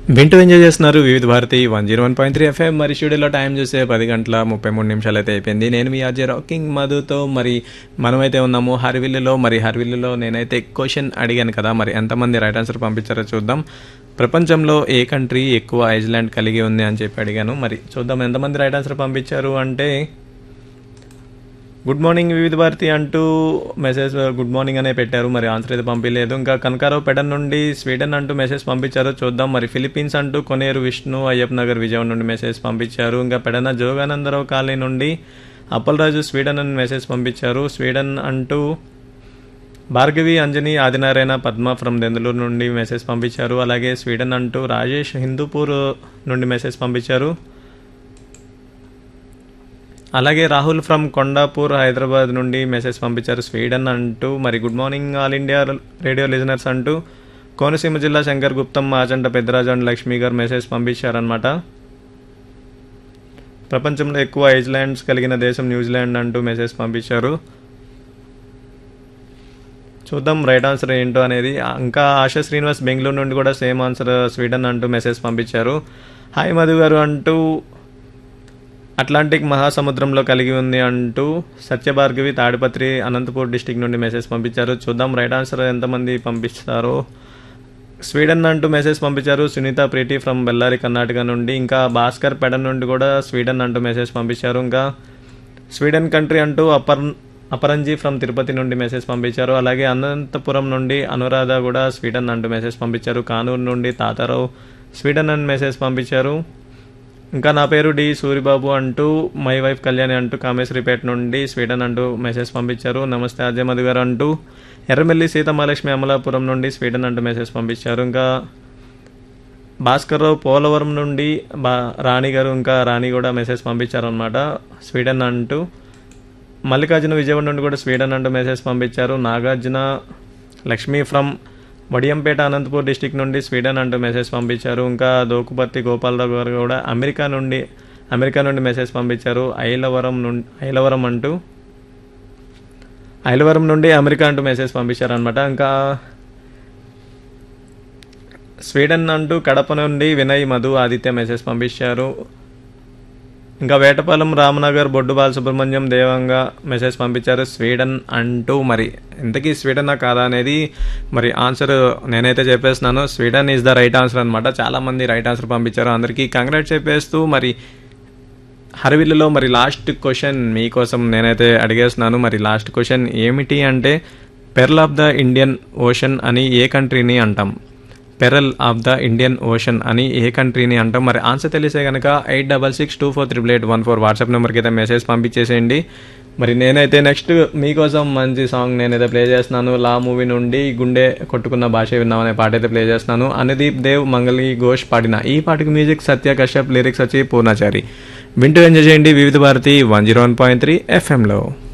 వింటూ ఎంజాయ్ చేస్తున్నారు Vividh Bharati one zero one point three FM మరి స్టూడియోలో టైం చూసే పది గంటల ముప్పై మూడు నిమిషాలు అయితే అయిపోయింది నేను మీ ఆర్జే రాకింగ్ మధుతో మరి మనమైతే ఉన్నాము హర్విల్లులో మరి హర్విల్లులో నేనైతే క్వశ్చన్ అడిగాను కదా మరి ఎంతమంది రైట్ ఆన్సర్ పంపించారో చూద్దాం ప్రపంచంలో ఏ కంట్రీ ఎక్కువ ఐస్లాండ్ కలిగి ఉంది అని చెప్పి అడిగాను మరి చూద్దాం ఎంతమంది రైట్ ఆన్సర్ పంపించారు అంటే గుడ్ మార్నింగ్ వివిధ భారతి అంటూ మెసేజ్ గుడ్ మార్నింగ్ అనే పెట్టారు మరి ఆన్సర్ అయితే పంపించలేదు ఇంకా కనకారావు పెడన్ నుండి స్వీడన్ అంటూ మెసేజ్ పంపించారు చూద్దాం మరి ఫిలిప్పీన్స్ అంటూ కొనేరు విష్ణు అయ్యప్ప నగర్ విజయవాడ నుండి మెసేజ్ పంపించారు ఇంకా పెడన జోగానందరావు కాలనీ నుండి అప్పలరాజు స్వీడన్ అని మెసేజ్ పంపించారు స్వీడన్ అంటూ భార్గవి అంజని ఆదినారాయణ పద్మ ఫ్రమ్ దెందులూరు నుండి మెసేజ్ పంపించారు అలాగే స్వీడన్ అంటూ రాజేష్ హిందూపూర్ నుండి మెసేజ్ పంపించారు అలాగే రాహుల్ ఫ్రమ్ కొండాపూర్ హైదరాబాద్ నుండి మెసేజ్ పంపించారు స్వీడన్ అంటూ మరి good morning All India Radio listeners అంటూ కోనసీమ జిల్లా శంకర్ గుప్తం ఆచంట పెద్దరాజు అండ్ లక్ష్మి గారు మెసేజ్ పంపించారనమాట ప్రపంచంలో ఎక్కువ ఐస్లాండ్స్ కలిగిన దేశం న్యూజిలాండ్ అంటూ మెసేజ్ పంపించారు చూద్దాం రైట్ ఆన్సర్ ఏంటో అనేది ఇంకా ఆశా శ్రీనివాస్ బెంగళూరు నుండి కూడా సేమ్ ఆన్సర్ స్వీడన్ అంటూ మెసేజ్ పంపించారు హాయ్ మధు గారు అంటూ అట్లాంటిక్ మహాసముద్రంలో కలిగి ఉంది అంటూ సత్యభార్గవి తాడిపత్రి అనంతపూర్ డిస్టిక్ నుండి మెసేజ్ పంపించారు చూద్దాం రైట్ ఆన్సర్ ఎంతమంది పంపిస్తారో స్వీడన్ అంటూ మెసేజ్ పంపించారు సునీత ప్రీతి ఫ్రమ్ బెల్లారి కర్ణాటక నుండి ఇంకా భాస్కర్ పెడన్ నుండి కూడా స్వీడన్ అంటూ మెసేజ్ పంపించారు ఇంకా స్వీడన్ కంట్రీ అంటూ అపర్ అపరంజీ ఫ్రమ్ తిరుపతి నుండి మెసేజ్ పంపించారు అలాగే అనంతపురం నుండి అనురాధ కూడా స్వీడన్ అంటూ మెసేజ్ పంపించారు కానూరు నుండి తాతారావు స్వీడన్ అని మెసేజ్ పంపించారు ఇంకా నా పేరు డి సూరిబాబు అంటూ మై వైఫ్ కళ్యాణి అంటూ కామేశ్వరిపేట నుండి స్వీడన్ అంటూ మెసేజ్ పంపించారు నమస్తే అజయ్ మధు గారు అంటూ ఎర్రమెల్లి సీతమహాలక్ష్మి అమలాపురం నుండి స్వీడన్ అంటూ మెసేజ్ పంపించారు ఇంకా భాస్కర్రావు పోలవరం నుండి బా రాణి గారు ఇంకా రాణి కూడా మెసేజ్ పంపించారు అనమాట స్వీడన్ అంటూ మల్లికార్జున విజయవాడ నుండి కూడా స్వీడన్ అంటూ మెసేజ్ పంపించారు నాగార్జున లక్ష్మి ఫ్రమ్ వడియంపేట అనంతపూర్ డిస్టిక్ నుండి స్వీడన్ అంటూ మెసేజ్ పంపించారు ఇంకా దోకుపర్తి గోపాలరావు గారు కూడా అమెరికా నుండి అమెరికా నుండి మెసేజ్ పంపించారు ఐలవరం నుండి ఐలవరం అంటూ ఐలవరం నుండి అమెరికా అంటూ మెసేజ్ పంపించారు అనమాట ఇంకా స్వీడన్ అంటూ కడప నుండి వినయ్ మధు ఆదిత్య మెసేజ్ పంపించారు ఇంకా వేటపాలెం రామనగర్ బొడ్డు బాలసుబ్రహ్మణ్యం దేవంగా మెసేజ్ పంపించారు స్వీడన్ అంటూ మరి ఇంతకీ స్వీడనా కాదా అనేది మరి ఆన్సర్ నేనైతే చెప్పేస్తున్నాను Sweden is the right answer అనమాట చాలామంది రైట్ ఆన్సర్ పంపించారు అందరికీ కంగ్రాట్ చెప్పేస్తూ మరి హరవిల్లులో మరి లాస్ట్ క్వశ్చన్ మీకోసం నేనైతే అడిగేస్తున్నాను మరి లాస్ట్ క్వశ్చన్ ఏమిటి అంటే pearl of the Indian ocean అని ఏ కంట్రీని అంటాం pearl of the Indian ocean అని ఏ కంట్రీని అంటాం మరి ఆన్సర్ తెలిసే కనుక eight double six two four triple eight one four WhatsApp నెంబర్కి అయితే మెసేజ్ పంపించేసేయండి మరి నేనైతే నెక్స్ట్ మీకోసం మంచి సాంగ్ నేనైతే ప్లే చేస్తున్నాను లా మూవీ నుండి గుండె కొట్టుకున్న భాష విన్నాం అనే పాట అయితే ప్లే చేస్తున్నాను అనుదీప్ దేవ్ మంగళి ఘోష్ పాడిన ఈ పాటకి మ్యూజిక్ సత్య కశ్యప్ లిరిక్స్ వచ్చి పూర్ణాచారి వింటూ ఎంజాయ్ చేయండి Vividh Bharati one zero one point three ఎఫ్ఎంలో